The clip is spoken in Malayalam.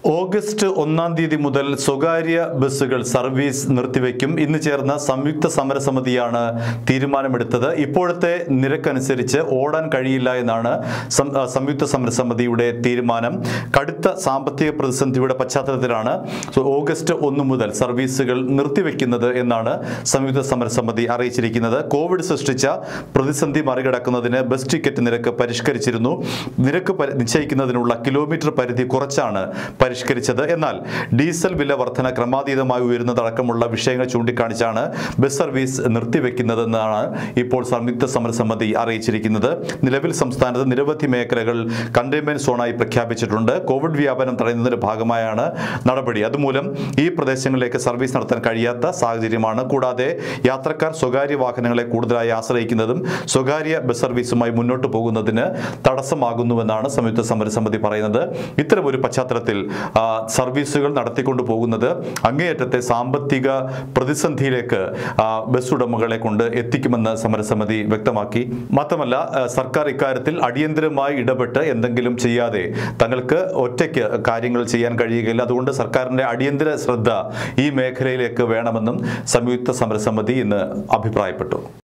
ഓഗസ്റ്റ് ഒന്നാം തീയതി മുതൽ സ്വകാര്യ ബസ്സുകൾ സർവീസ് നിർത്തിവെക്കും ഇന്ന് ചേർന്ന സംയുക്ത സമരസമിതിയാണ് തീരുമാനമെടുത്തത് ഇപ്പോഴത്തെ നിരക്കനുസരിച്ച് ഓടാൻ കഴിയില്ല എന്നാണ് സം- ആ, സംയുക്ത സമരസമിതിയുടെ തീരുമാനം കടുത്ത സാമ്പത്തിക പ്രതിസന്ധിയുടെ പശ്ചാത്തലത്തിലാണ് സോ ഓഗസ്റ്റ് ഒന്ന് മുതൽ സർവീസുകൾ നിർത്തിവെക്കുന്നത് എന്നാണ് സംയുക്ത സമരസമിതി അറിയിച്ചിരിക്കുന്നത് കോവിഡ് സൃഷ്ടിച്ച പ്രതിസന്ധി മറികടക്കുന്നതിന് ബസ് ടിക്കറ്റ് നിരക്ക് പരിഷ്കരിച്ചിരുന്നു നിരക്ക് പരി- നിശ്ചയിക്കുന്നതിനുള്ള കിലോമീറ്റർ പരിധി കുറച്ചാണ് പരിഷ്കരിച്ചത് എന്നാൽ ഡീസൽ വില വർധന ക്രമാതീതമായി ഉയരുന്നതടക്കമുള്ള വിഷയങ്ങൾ ചൂണ്ടിക്കാണിച്ചാണ് ബസ് സർവീസ് നിർത്തിവെക്കുന്നതെന്നാണ് ഇപ്പോൾ സംയുക്ത സമരസമിതി അറിയിച്ചിരിക്കുന്നത് നിലവിൽ സംസ്ഥാനത്ത് നിരവധി മേഖലകൾ കണ്ടെയ്ൻമെന്റ് സോണായി പ്രഖ്യാപിച്ചിട്ടുണ്ട് കോവിഡ് വ്യാപനം തടയുന്നതിന്റെ ഭാഗമായാണ് നടപടി അതുമൂലം ഈ പ്രദേശങ്ങളിലേക്ക് സർവീസ് നടത്താൻ കഴിയാത്ത സാഹചര്യമാണ് കൂടാതെ യാത്രക്കാർ സ്വകാര്യ വാഹനങ്ങളെ കൂടുതലായി ആശ്രയിക്കുന്നതും സ്വകാര്യ ബസ് സർവീസുമായി മുന്നോട്ട് പോകുന്നതിന് തടസ്സമാകുന്നുവെന്നാണ് സംയുക്ത സമരസമിതി പറയുന്നത് ഇത്തരമൊരു പശ്ചാത്തലത്തിൽ ആ, സർവീസുകൾ നടത്തിക്കൊണ്ടു പോകുന്നത് അങ്ങേയറ്റത്തെ സാമ്പത്തിക പ്രതിസന്ധിയിലേക്ക് ആ, ബസ് ഉടമകളെ കൊണ്ട് എത്തിക്കുമെന്ന് സമരസമിതി വ്യക്തമാക്കി മാത്രമല്ല ആ, സർക്കാർ ഇക്കാര്യത്തിൽ അടിയന്തരമായി ഇടപെട്ട് എന്തെങ്കിലും ചെയ്യാതെ തങ്ങൾക്ക് ഒറ്റയ്ക്ക് കാര്യങ്ങൾ ചെയ്യാൻ കഴിയുകയില്ല അതുകൊണ്ട് സർക്കാരിന്റെ അടിയന്തര ശ്രദ്ധ ഈ മേഖലയിലേക്ക് വേണമെന്നും സംയുക്ത സമരസമിതി ഇന്ന് അഭിപ്രായപ്പെട്ടു